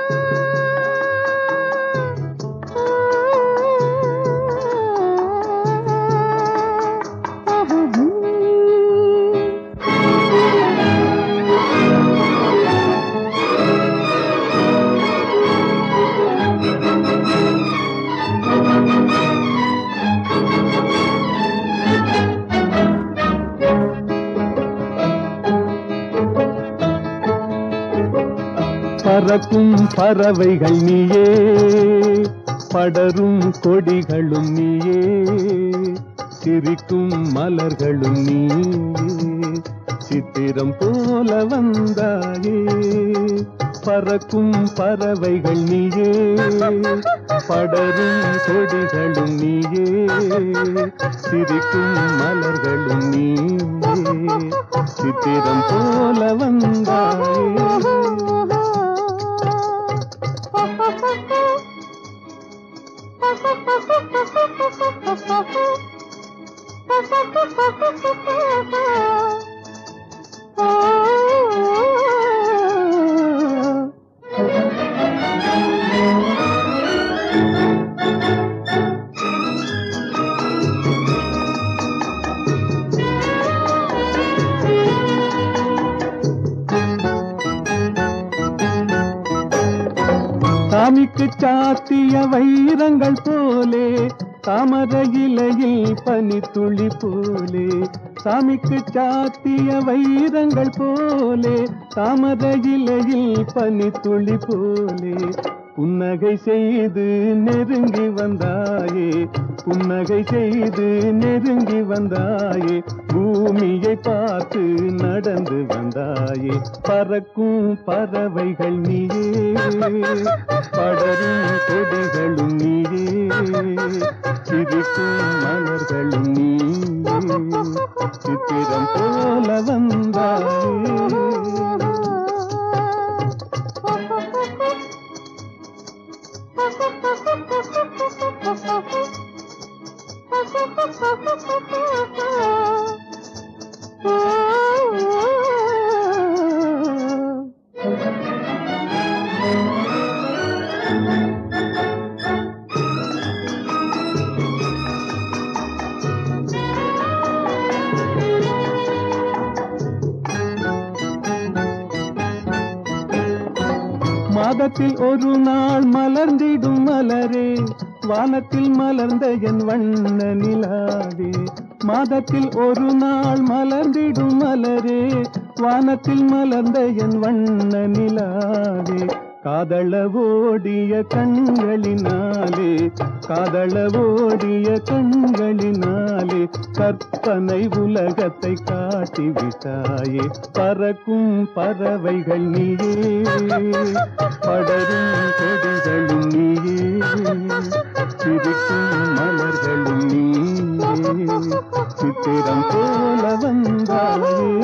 பறக்கும் பறவைகள் நீயே படரும் கொடிகளும் நீயே சிரிக்கும் மலர்களும் நீயே சித்திரம் போல வந்தாயே பறக்கும் பறவைகள் நீயே படரும் கொடிகளும் நீயே சிரிக்கும் மலர்களும் நீயே சித்திரம் போல வந்தாயே சாமிக்கு சாத்திய வைரங்கள் போலே தாமர இலையில் பனித்துளி போலே சாமிக்கு சாத்திய வைரங்கள் போலே தாமர இலையில் பனித்துளி போலே புன்னகை செய்து நெருங்கி வந்தாயே புன்னகை செய்து நெருங்கி வந்தாயே பூமியை பார்த்து நடந்து வந்தாயே பறக்கும் பறவைகள் நீயே படரும் கொடிகளும் நீயே சிரிக்கும் மலர்களும் நீயே சித்திரம் போல வந்தாயே மாதத்தில் ஒரு நாள் மலர்ந்திடும் மலரே வானத்தில் மலர்ந்த என் வண்ண நிலாவே மாதத்தில் ஒரு நாள் மலர்ந்திடும் மலரே வானத்தில் மலர்ந்த என் வண்ண நிலாவே காதள ஓடிய கண்களினாலே காதள ஓடிய கண்களினாலே கற்பனை உலகத்தை காட்டி விட்டாயே பறக்கும் பறவைகள் நீயே படரும் கொடிகளும் நீயே சிரிக்கும் மலர்களும் நீயே சித்திரம் போல வந்தாயே